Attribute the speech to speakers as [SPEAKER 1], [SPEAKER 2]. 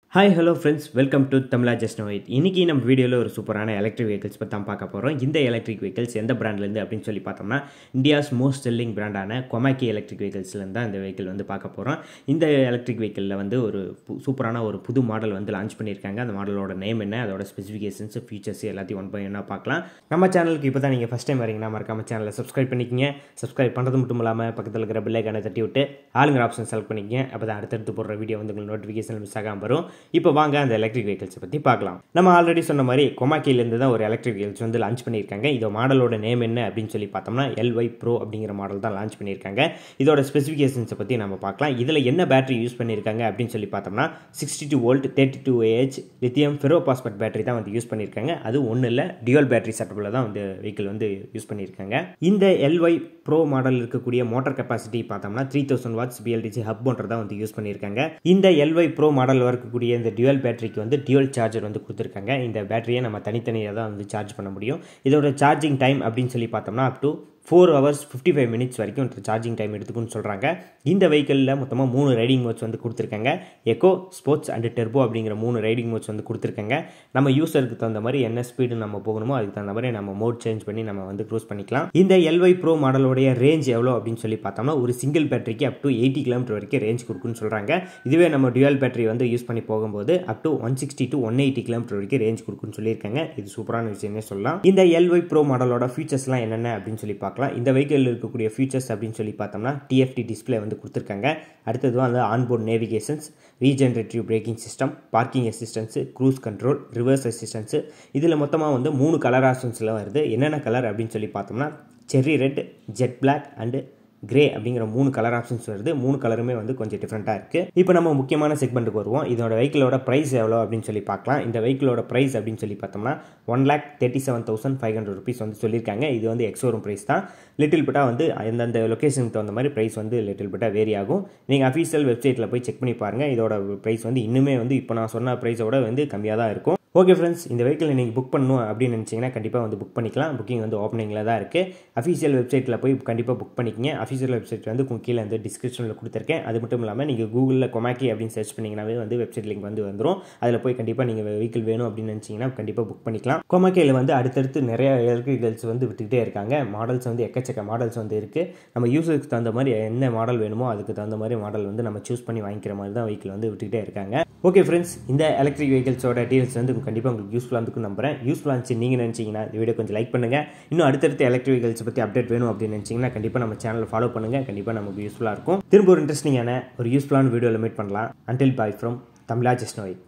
[SPEAKER 1] hi hello friends welcome to Tamizha just நோயிட் இன்றைக்கி நம்ம வீடியோவில் ஒரு சூப்பரான எலக்ட்ரிக் வெஹிக்கிள்ஸ் பற்றி தான் பார்க்க போகிறோம் இந்த எலக்ட்ரிக் வெஹிக்கிள்ஸ் எந்த பிராண்ட்லேருந்து அப்படின்னு சொல்லி பார்த்தோம்னா இந்தியாஸ் மோஸ்ட் செல்லிங் பிராண்டான கொமாக்கி எலக்ட்ரிக் வெஹிக்கிள்ஸ்லேருந்து தான் இந்த வெஹிக்கிள் வந்து பார்க்க போகிறோம் இந்த எலக்ட்ரிக் வெஹிக்கிளில் வந்து ஒரு பு- சூப்பரான ஒரு புது மாடல் வந்து லான்ச் பண்ணியிருக்காங்க அந்த மாடலோட நேம் என்ன அதோட ஸ்பெசிஃபிகேஷன்ஸ் ஃபீச்சர்ஸ் எல்லாத்தையும் ஒன் பை ஒன்னாக பார்க்கலாம் நம்ம சேனலுக்கு இப்போ தான் நீங்கள் ஃபஸ்ட் டைம் வரீங்கன்னா மறக்காம சேனலை சப்ஸ்கிரைப் பண்ணிக்கங்க சப்ஸ்கிரைப் பண்ணுறது மட்டும் இல்லாமல் பக்கத்தில் இருக்கிற பெல்லைக்கான தட்டி விட்டு ஆளுங்கிற ஆப்ஷன் செலக்ட் பண்ணிக்கங்க அப்போ தான் அடுத்தடுத்து போடுற வீடியோ வந்து உங்களுக்கு நோட்டிஃபிகேஷன் மிஸ் ஆகாமல் வரும் இப்போ வாங்க அந்த எலக்ட்ரிக் வெஹிக்கிள்ஸை பற்றி பார்க்கலாம் நம்ம ஆல்ரெடி சொன்ன மாதிரி கொமாக்கிலேருந்து தான் ஒரு எலக்ட்ரிக் வெஹிக்கிள்ஸ் வந்து லான்ச் பண்ணியிருக்காங்க இதோ மாடலோட நேம் என்ன அப்படின்னு சொல்லி பார்த்தோம்னா எல்ஒய் ப்ரோ அப்படிங்கிற மாடல் தான் லான்ச் பண்ணியிருக்காங்க இதோட ஸ்பெசிஃபிகேஷன்ஸை பற்றி நம்ம பார்க்கலாம் இதில் என்ன பேட்டரி யூஸ் பண்ணியிருக்காங்க அப்படின்னு சொல்லி பார்த்தோம்னா sixty two volt thirty two AH lithium ferrophosphate battery தான் வந்து யூஸ் பண்ணியிருக்காங்க அது ஒன்றும் இல்லை டியூல் பேட்டரி செட்டப்பில் தான் வந்து வெஹிக்கிள் வந்து யூஸ் பண்ணியிருக்காங்க இந்த எல்ஒய் ப்ரோ மாடல் இருக்கக்கூடிய மோட்டார் கெப்பாசிட்டி பார்த்தோம்னா three thousand watts BLDC hub motor தான் வந்து யூஸ் பண்ணியிருக்காங்க இந்த எல்ஒய் ப்ரோ மாடல் இருக்கக்கூடிய இந்த டியூல் பேட்டரிக்கு வந்து டியூல் சார்ஜர் வந்து கொடுத்துருக்காங்க இந்த பேட்டரியை நம்ம தனித்தனியாக தான் வந்து சார்ஜ் பண்ண முடியும் இதோட சார்ஜிங் டைம் அப்படின்னு சொல்லி பார்த்தோம்னா up to four hours fifty five minutes வரைக்கும் சார்ஜிங் டைம் எடுத்துக்குன்னு சொல்கிறாங்க இந்த வெஹிக்கிளில் மொத்தமாக மூணு ரைடிங் மோட்ஸ் வந்து கொடுத்துருக்காங்க எக்கோ ஸ்போர்ட்ஸ் அண்ட் டெர்போ அப்படிங்கிற மூணு ரைடிங் மோட்ஸ் வந்து கொடுத்துருக்காங்க நம்ம யூசருக்கு தகுந்த மாதிரி என்ன ஸ்பீடு நம்ம போகணுமோ அதுக்கு தகுந்த மாதிரி நம்ம மோட் சேஞ்ச் பண்ணி நம்ம வந்து க்ரூஸ் பண்ணிக்கலாம் இந்த எல்ஒய் ப்ரோ மாடலோடைய ரேஞ்ச் எவ்வளோ அப்படின்னு சொல்லி பார்த்தோம்னா ஒரு சிங்கிள் பேட்டரிக்கு அப் டு எயிட்டி கிலோமீட்டர் வரைக்கும் ரேஞ்ச் கொடுக்குன்னு சொல்கிறாங்க இதுவே நம்ம டியூல் பேட்டரி வந்து யூஸ் பண்ணி போகும்போது up to one sixty to one eighty kilometre வரைக்கும் ரேஞ்ச் கொடுக்குன்னு சொல்லியிருக்காங்க இது சூப்பரான விஷயமே சொல்லலாம் இந்த எல்ஒய் ப்ரோ மாடலோட ஃபீச்சர்ஸ்லாம் என்னென்ன அப்படின்னு சொல்லி பார்க்கலாம் இந்த வெஹிக்கிளில் இருக்கக்கூடிய ஃபீச்சர்ஸ் அப்படின்னு சொல்லி பார்த்தோம்னா டிஎஃப்டி டிஸ்ப்ளே வந்து கொடுத்துருக்காங்க அடுத்தது வந்து onboard navigations regenerative braking system parking assistance cruise control reverse assistance இதில் மொத்தமாக வந்து மூணு கலர் ஆப்ஷன்ஸில் வருது என்னென்ன கலர் அப்படின்னு சொல்லி பார்த்தோம்னா cherry red jet black and grey அப்படிங்கிற மூணு கலர் ஆப்ஷன்ஸ் வருது மூணு கலருமே வந்து கொஞ்சம் டிஃப்ரெண்ட்டாக இருக்குது இப்போ நம்ம முக்கியமான செக்மெண்ட்டுக்கு வருவோம் இதோட வெஹிக்கிளோட ப்ரைஸ் எவ்வளோ அப்படின்னு சொல்லி பார்க்கலாம் இந்த வெஹிக்கிளோட ப்ரைஸ் அப்படின்னு சொல்லி பார்த்தோம்னா one lakh thirty seven thousand five hundred rupees வந்து சொல்லியிருக்காங்க இது வந்து எக்ஸோரூம் ப்ரைஸ் தான் லிட்டில் பிட்டாக வந்து அந்தந்த லொக்கேஷனுக்கு தகுந்த மாதிரி ப்ரைஸ் வந்து லிட்டில் பிட்டாக வேரி ஆகும் நீங்கள் அஃபீஷியல் வெப்சைட்டில் போய் செக் பண்ணி பாருங்கள் இதோட ப்ரைஸ் வந்து இன்னுமே வந்து இப்போ நான் சொன்ன ப்ரைஸோட வந்து கம்மியாக தான் இருக்கும் ஓகே ஃப்ரெண்ட்ஸ் இந்த வெஹிக்கிள் நீங்கள் புக் பண்ணணும் அப்படின்னு நினச்சிங்கன்னா கண்டிப்பாக வந்து புக் பண்ணிக்கலாம் புக்கிங் வந்து ஓப்பனிங்கில் தான் இருக்குது அஃபீஷியல் வெப்சைட்டில் போய் கண்டிப்பாக புக் பண்ணிக்கங்க அஃபீஷியல் வெப்சைட் வந்து உங்களுக்கு கீழே வந்து டிஸ்கிரிப்ஷனில் கொடுத்துருக்கேன் அது மட்டும் இல்லாமல் நீங்கள் கூகுளில் கொமாக்கி அப்படின்னு சர்ச் பண்ணிங்கனாவே வந்து வெப்சைட் லிங்க் வந்து வந்துடும் அதில் போய் கண்டிப்பாக நீங்கள் வெஹிக்கிள் வேணும் அப்படின்னு நினச்சிங்கன்னா கண்டிப்பாக புக் பண்ணிக்கலாம் கொமாக்கியில் வந்து அடுத்தடுத்து நிறைய எலக்ட்ரிகல்ஸ் வந்து விட்டுக்கிட்டே இருக்காங்க மாடல்ஸ் வந்து எக்கச்சக்க மாடல்ஸ் வந்து இருக்குது நம்ம யூஸருக்கு தகுந்த மாதிரி என்ன மாடல் வேணுமோ அதுக்கு தகுந்த மாதிரி மாடல் வந்து நம்ம சூஸ் பண்ணி வாங்கிக்கிற மாதிரி தான் வெஹிக்கிள் வந்து விட்டுக்கிட்டே இருக்காங்க ஓகே ஃப்ரெண்ட்ஸ் இந்த எலக்ட்ரிக் வெஹிக்கிள்ஸோட டீல்ஸ் வந்து கண்டிப்பாக உங்களுக்கு யூஸ்ஃபுல்லாக இருக்கும் நம்புறேன் யூஸ்ஃபுல்லாக இருந்துச்சு நீங்கள் நினச்சிங்கன்னா இந்த வீடியோ கொஞ்சம் லைக் பண்ணுங்கள் இன்னும் அடுத்தடுத்த எலக்ட்ரிக் வெஹிக்கிள்ஸ் பற்றி அப்டேட் வேணும் அப்படின்னு நினச்சிங்கன்னா கண்டிப்பாக நம்ம சேனலை ஃபாலோ பண்ணுங்கள் கண்டிப்பாக நமக்கு யூஸ்ஃபுல்லாக இருக்கும் திரும்ப ஒரு இன்ட்ரெஸ்டிங்கான ஒரு யூஸ்ஃபுல்லான வீடியோவில் மீட் பண்ணலாம் அன்டில் பாய் ஃப்ரம் தமிழா ஜஸ்னோய்